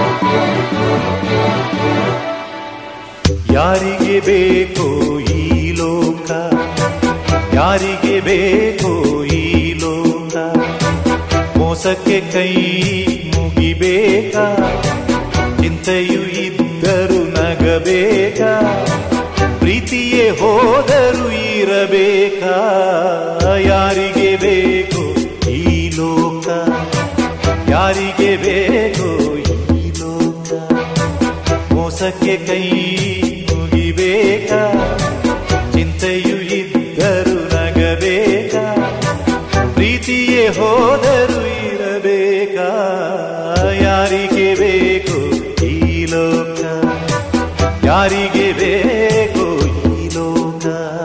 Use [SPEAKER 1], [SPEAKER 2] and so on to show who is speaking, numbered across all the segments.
[SPEAKER 1] ಯಾರಿಗೆ ಬೇಕೋ ಈ ಲೋಕ ಯಾರಿಗೆ ಬೇಕೋ ಈ ಲೋಕ ಮೋಸಕ್ಕೆ ಕೈ ಮುಗಿಬೇಕಾ ಚಿಂತೆಯು ಇದ್ದರು ನಗಬೇಕಾ ಪ್ರೀತಿಯೇ ಹೋದರು ಇರಬೇಕಾ ಯಾರಿಗೆ ಬೇಕು ಈ ಲೋಕ ಯಾರಿಗೆ ಬೇಕು ಈ ಲೋಕ ಮೋಸಕ್ಕೆ ಕೈ ಮುಗಿಬೇಕಾ ಚಿಂತೆಯು ಇದ್ದರು ನಗಬೇಕಾ ಪ್ರೀತಿಯೇ ಹೋದರು ಇರಬೇಕಾ ಯಾರಿಗೆ ಬೇಕು ಈ ಲೋಕ ಯಾರಿಗೆ ಬೇಕು ಈ ಲೋಕ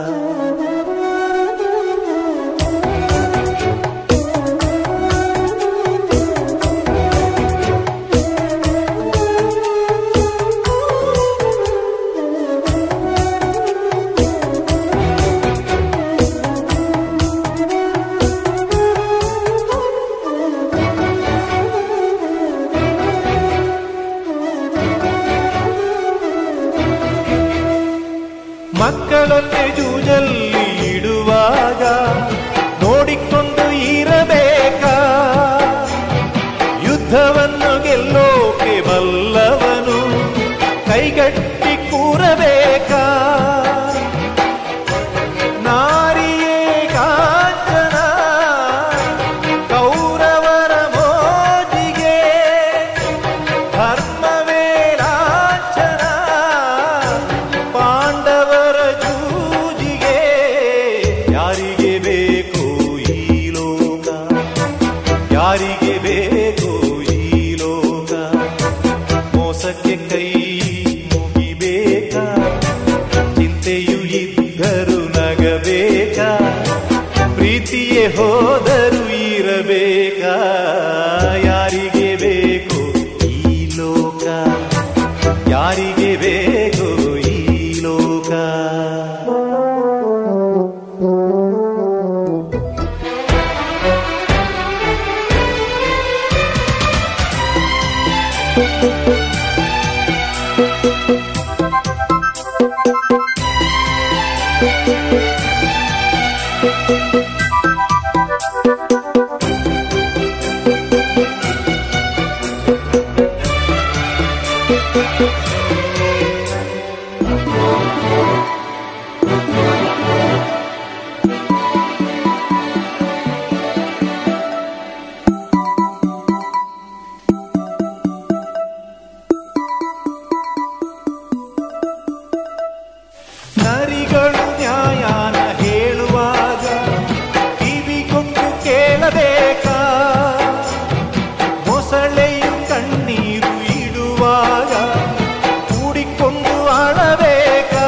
[SPEAKER 1] ಮಕ್ಕಳನ್ನೇ ಜೂಜಲ್ಲಿ ಇಡುವಾಗ ನೋಡಿಕೊಂಡು ಇರಬೇಕಾ ಯುದ್ಧವನ್ನು ಗೆಲ್ಲೋಕೆ ಬಲ್ಲವನು ಕೈಗಟ್ಟಿ ಕೂರಬೇಕಾ ನಾರಿಯೇ ಕಾಂಚನ ಕೌರವರ ಮೋಜಿಗೆ ಧರ್ಮವೇ ಲಾಂಛನ ಪಾಂಡವರ ಜೂಜಿಗೆ ಯಾರಿಗೆ ಬೇಕು ಈ ಲೋಕ ಯಾರಿಗೆ ಬೇಕು ಈ ಲೋಕ ಮೋಸಕ್ಕೆ ಕೈ ಮುಗಿಬೇಕಾ ಚಿಂತೆಯು ಇದ್ದರು ನಗಬೇಕಾ ಪ್ರೀತಿಯೇ ಹೋದರು ಇರಬೇಕಾ ಯಾರಿಗೆ ಬೇಕು ಈ ಲೋಕ ಯಾರಿಗೆ ಬೇಕು ಈ ಲೋಕ ನರಿಗಳು ನ್ಯಾಯನ ಹೇಳುವಾಗ ಕಿವಿಗೊಂಡು ಕೇಳಬೇಕಾ ಮೊಸಳೆಯು ಕಣ್ಣೀರು ಇಡುವಾಗ ಕೂಡಿಕೊಂಡು ಅಳಬೇಕಾ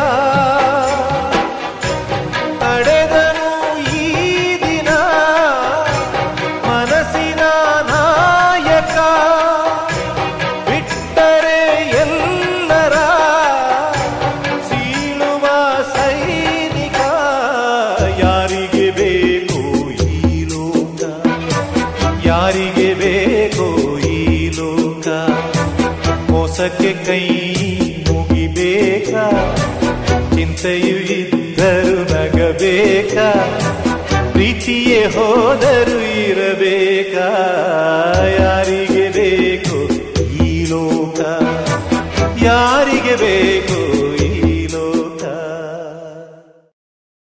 [SPEAKER 1] ತಡೆದನು ಈ ದಿನ ಮನಸ್ಸಿನ ನಾಯಕ ಬಿಟ್ಟರೆ ಎಲ್ಲರ ಸೀಳುವ ಸೈನಿಕ ಯಾರಿಗೆ ಬೇಕು ಈ ಲೋಕ ಯಾರಿಗೆ ಬೇಕು ಈ ಲೋಕ ಮೋಸಕ್ಕೆ ಕೈ ಮುಗಿಬೇಕಾ ಚಿಂತೆಯು ಇದ್ದರು ನಗಬೇಕಾ ಪ್ರೀತಿಯೇ ಹೋದರು ಇರಬೇಕಾ